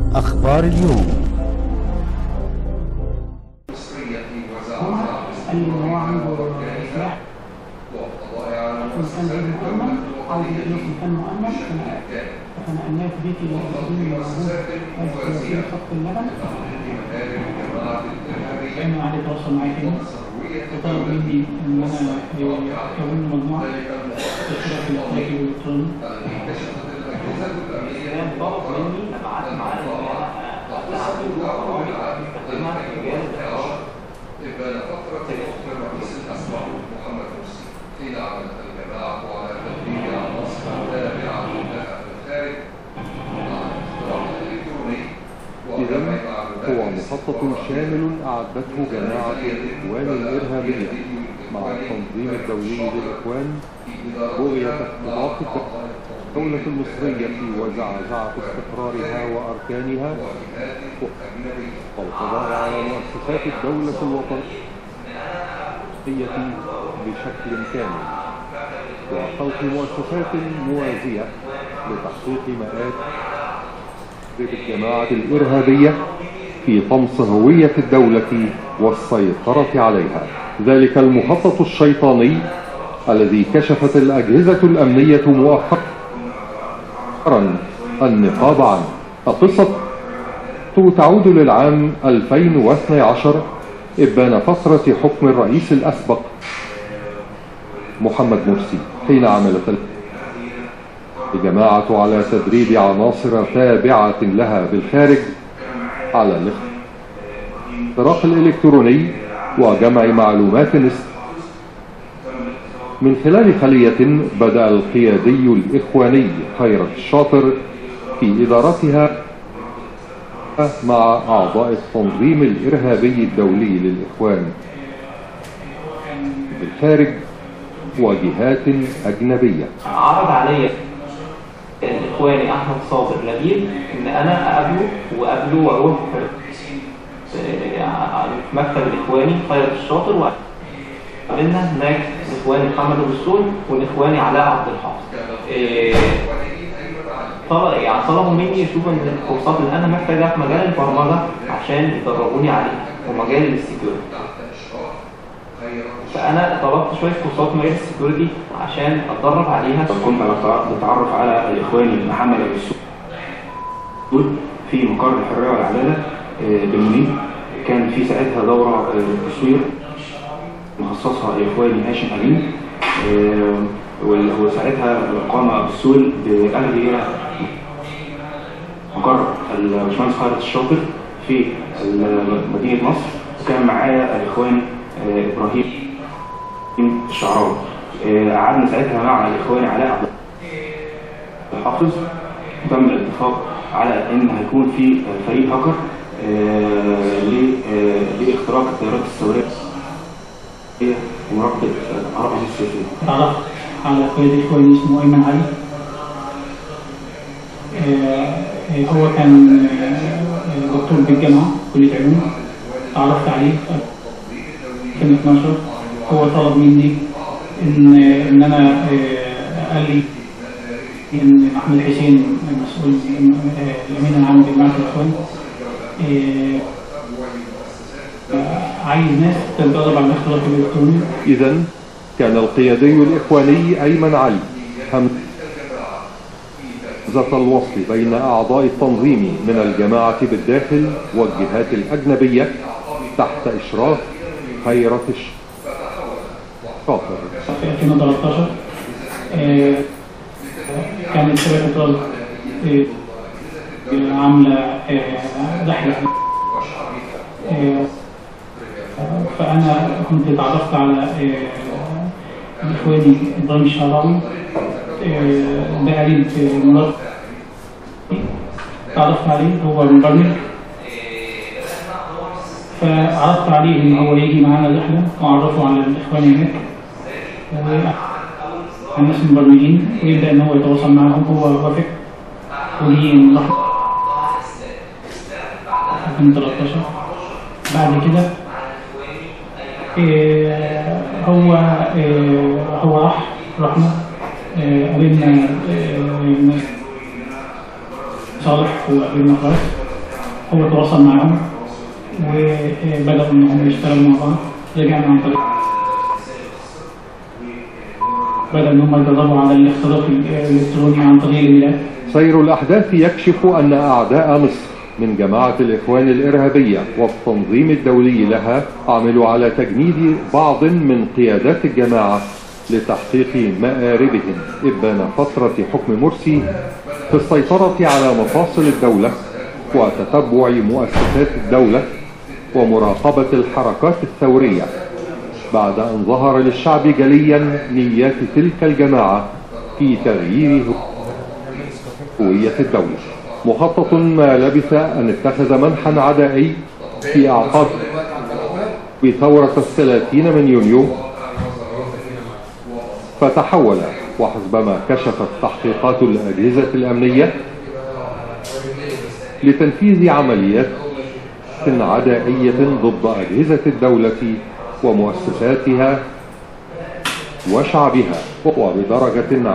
أخبار اليوم قال لي ان هو عنده سلاح في مكان غير مؤمن عاوز ينقله في مكان مؤمن فنقلناه في بيتي القديم موجود في خط اللبن كان عليه تواصل معايا تاني وطلب مني ان انا اكون مجموعه تشتغل في الانتاج الالكتروني طلب مني ابعت معاه إبان فترة حكم الرئيس الأسبق محمد مرسي حين عملت الجماعة على تدريب عناصر تابعة لها في الخارج مع الاختراق الإلكتروني إذا هو مخطط شامل أعدته جماعة الإخوان الإرهابية مع التنظيم الدولي للإخوان بغية اختراق الدولة المصرية وزعزعة استقرارها وأركانها والقضاء على مؤسسات الدولة الوطنية بشكل كامل وخلق مؤسسات موازية لتحقيق مآت الجماعة الإرهابية في طمس هوية الدولة والسيطرة عليها ذلك المخطط الشيطاني الذي كشفت الأجهزة الأمنية مؤخرا النقاب عنه القصة تعود للعام 2012 إبان فترة حكم الرئيس الأسبق محمد مرسي حين عملت الجماعة على تدريب عناصر تابعة لها بالخارج على الاختراق الإلكتروني وجمع معلومات من خلال خلية بدأ القيادي الإخواني خيرت الشاطر في إدارتها مع أعضاء التنظيم الإرهابي الدولي للإخوان بالخارج وجهات أجنبية عرض علي الاخواني احمد صابر لبيب ان انا اقابله وقابله واروح في مكتب الاخواني خيرت الشاطر وقابلنا هناك الاخواني محمد ابو السول والاخواني علاء عبد الحافظ إيه، طلب يعني طلبوا مني يشوفوا ان الكورسات اللي انا محتاجها في مجال البرمجه عشان يدربوني عليها ومجال السكيورتي فانا طلبت شويه كورسات مجال السكيورتي عشان اتدرب عليها كنت بتعرف على الاخواني محمد ابو السود في مقر الحريه والعداله آه، بالمنيب كان في ساعتها دوره آه، تصوير مخصصها الاخواني هاشم امين آه، وساعتها قام ابو السول باهلي الى مقر الباشمهندس خالد الشاطر في مدينه نصر وكان معايا الاخواني ابراهيم الشعراوي قعدنا ساعتها مع الاخواني علاء عبد الحافظ تم الاتفاق على ان هيكون في فريق هاكر لاختراق التيارات الثوريه ومراقبه اراء السياسيه. تعرفت على قائد اخواني اسمه ايمن علي آه، هو كان آه، دكتور بالجامعه كليه علوم تعرفت عليه في 2012 هو طلب مني ان ان انا آه، قال لي ان احمد حسين المسؤول الامين العام لجماعه الاخوان آه، آه، عايز ناس تتدرب على الاختراق الالكتروني إذا كان القيادي الإخواني أيمن علي همزة الوصل بين أعضاء التنظيم من الجماعة بالداخل والجهات الأجنبية تحت إشراف خيرة الشاطر في 2013 آه، كانت شركة رز آه، عاملة آه، رحلة آه، فأنا كنت اتعرفت على آه، إخواني إبراهيم الشعراوي آه، ده قريب مراد تعرفت عليه هو مبرمج فعرضت عليه إن هو يجي معانا رحلة وأعرفه على الإخوان هناك الناس المبرمجين ويبدأ إن هو يتواصل معاهم هو وافق ودي نروح 2013 بعد كده آه، هو آه، هو راح رحنا آه، قابلنا آه، صالح وقابلنا خالد هو تواصل معهم وبدأوا إن هم يشتغلوا مع بعض رجعنا عن طريق بدأ إن هم يتدربوا على الاختراق الإلكتروني عن طريق الميلاد سير الأحداث يكشف أن أعداء مصر من جماعة الإخوان الإرهابية والتنظيم الدولي لها عملوا على تجنيد بعض من قيادات الجماعة لتحقيق مآربهم إبان فترة حكم مرسي في السيطرة على مفاصل الدولة وتتبع مؤسسات الدولة ومراقبة الحركات الثورية بعد أن ظهر للشعب جليا نيات تلك الجماعة في تغيير هوية الدولة مخطط ما لبث أن اتخذ منحا عدائي في أعقاب بثورة الثلاثين من يونيو فتحول وحسبما كشفت تحقيقات الأجهزة الأمنية لتنفيذ عمليات عدائية ضد أجهزة الدولة ومؤسساتها وشعبها وبدرجة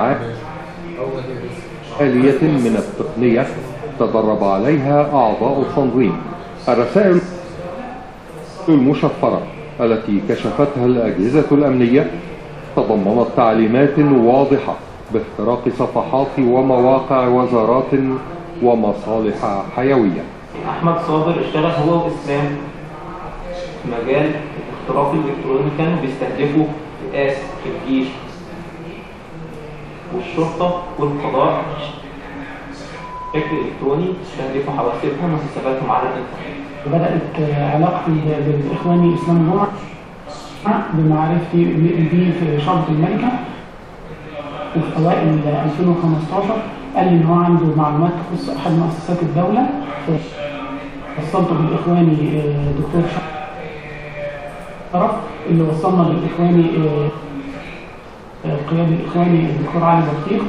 عالية من التقنية تدرب عليها أعضاء التنظيم الرسائل المشفرة التي كشفتها الأجهزة الأمنية تضمنت تعليمات واضحة باختراق صفحات ومواقع وزارات ومصالح حيوية احمد صابر اشتغل هو واسلام في مجال الاختراق الالكتروني كانوا بيستهدفوا القاس الجيش والشرطه والقضاء بشكل الكتروني يستهدفوا حواسبهم وحساباتهم على الانترنت بدأت علاقتي بالإخواني إسلام جمعة بمعرفتي بيه في شرطة الملكة وفي أوائل 2015 قال لي إن هو عنده معلومات تخص أحد مؤسسات الدولة وصلته بالإخواني آه، دكتور شرف اللي وصلنا بالإخواني آه، آه، القيادي الإخواني الدكتور علي بطيق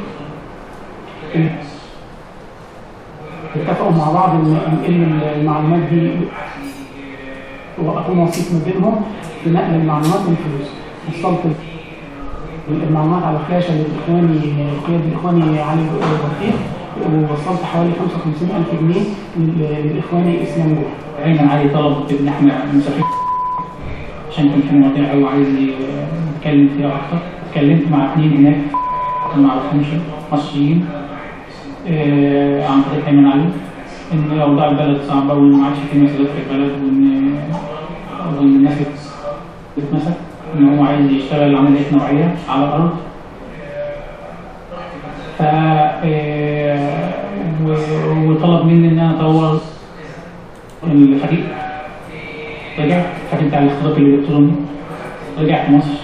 اتفقوا مع بعض ان ننقل المعلومات دي واكون وسيط ما بينهم في نقل المعلومات والفلوس وصلت المعلومات على فلاشه للاخواني القيادي الاخواني علي بطيخ ووصلت حوالي 55000 جنيه لل- للاخواني اسلام جوه ايمن علي طلب ان احنا نسافر عشان كان في مواضيع هو عايز يتكلم فيها اكتر اتكلمت مع اثنين هناك ما اعرفهمش مصريين آه، عن طريق ايمن علي ان اوضاع البلد صعبه وان ما عادش في مسؤوليات في البلد وان وان الناس بتتمسك ان هو عايز يشتغل عمليات نوعيه على الارض ف آه، و- وطلب مني ان انا اطور الفريق رجعت الفريق بتاع الاختراق الالكتروني رجعت مصر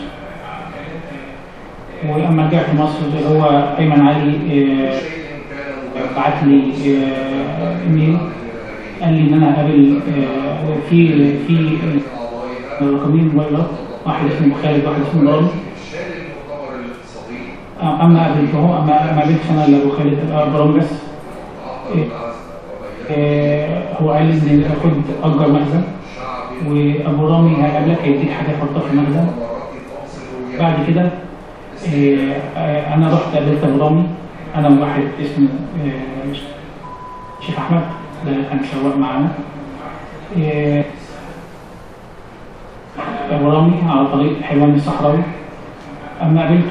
ولما رجعت مصر هو ايمن علي آه، بعت لي آه، ايميل قال لي ان انا هقابل آه، في في رقمين موبايلات واحد اسمه خالد واحد اسمه رامي آه، اما قابلته اما ما قابلتش انا الا ابو خالد آه، برامي بس آه، آه، هو قال لي ان انت خد اجر مخزن وابو رامي هيقابلك هيديك حاجه تحطها في المخزن بعد كده آه، آه، انا رحت قابلت ابو رامي انا وواحد اسمه آه، شيخ احمد ده كان سواق معانا آه، ابو رامي على طريق حلوان الصحراوي اما قابلته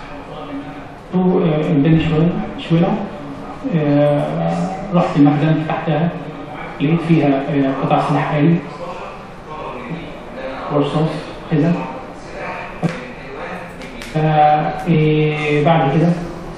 آه، اداني شويه شويه آه، رحت المخزن فتحتها لقيت فيها آه، قطع سلاح آلي ورصاص كده ف- إيه بعد كده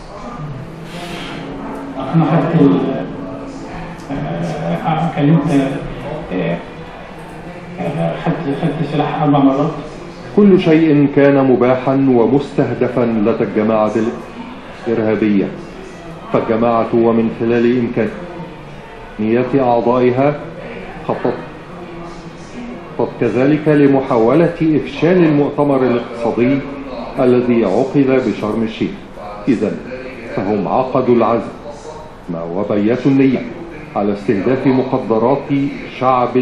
انا خدت ال- آه، آه، كلمت آه، آه، خدت خدت سلاح اربع مرات كل شيء كان مباحا ومستهدفا لدى الجماعة الإرهابية فالجماعة ومن خلال إمكانيات أعضائها خططت خطط كذلك لمحاولة إفشال المؤتمر الاقتصادي الذي عقد بشرم الشيخ إذا فهم عقدوا العزم وبيتوا النية على استهداف مقدرات شعب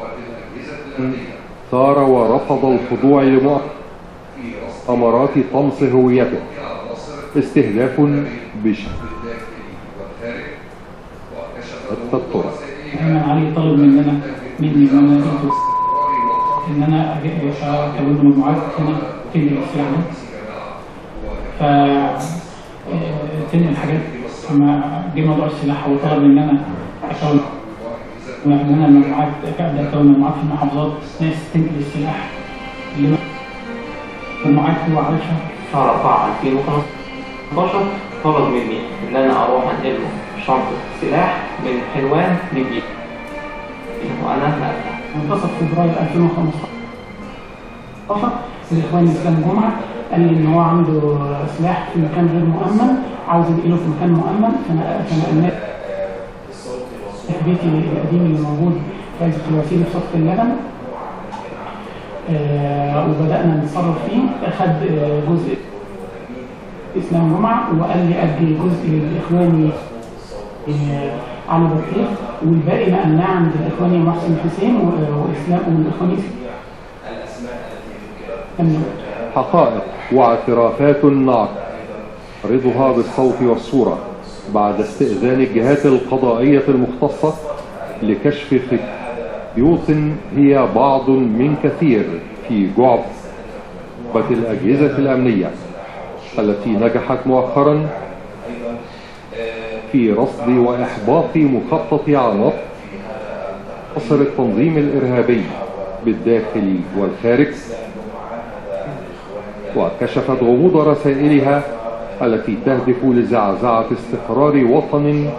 ثار ورفض الخضوع لمؤتمرات طمس هويته استهداف بشتى الطرق ايمن علي علي طلب مننا مني ان انا ان انا أجي- اكون مجموعات هنا تنقل السلاح ده ف آه، تنقل حاجات لما جه موضوع السلاح هو طلب ان انا اكون ان انا مجموعات ابدا اكون مجموعات في المحافظات ناس تنقل السلاح اللي مجموعات هو عارفها شهر 4 2015 طلب مني ان انا اروح انقل له شنطه سلاح من حلوان للجيش وانا نقلتها منتصف فبراير 2015 الاخوان الاسلام جمعه قال لي ان هو عنده سلاح في مكان غير مؤمن عاوز ينقله في مكان مؤمن فانا فنقلناه في بيتي القديم اللي موجود في عزة الوسيله في سطح اللبن آه وبدانا نتصرف فيه اخد آه، جزء اسلام جمعه وقال لي ادي جزء للاخواني آه، علي بطيخ والباقي نقلناه عند الاخواني محسن حسين و- واسلام والاخواني اسلام حقائق واعترافات نعرضها بالصوت والصورة بعد استئذان الجهات القضائية المختصة لكشف خيوط هي بعض من كثير في جعبة الأجهزة الأمنية التي نجحت مؤخرا في رصد وإحباط مخطط عناصر التنظيم الإرهابي بالداخل والخارج وكشفت غموض رسائلها التي تهدف لزعزعة استقرار وطن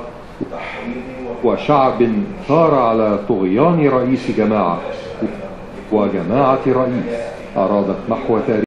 وشعب ثار على طغيان رئيس جماعة وجماعة رئيس أرادت محو تاريخ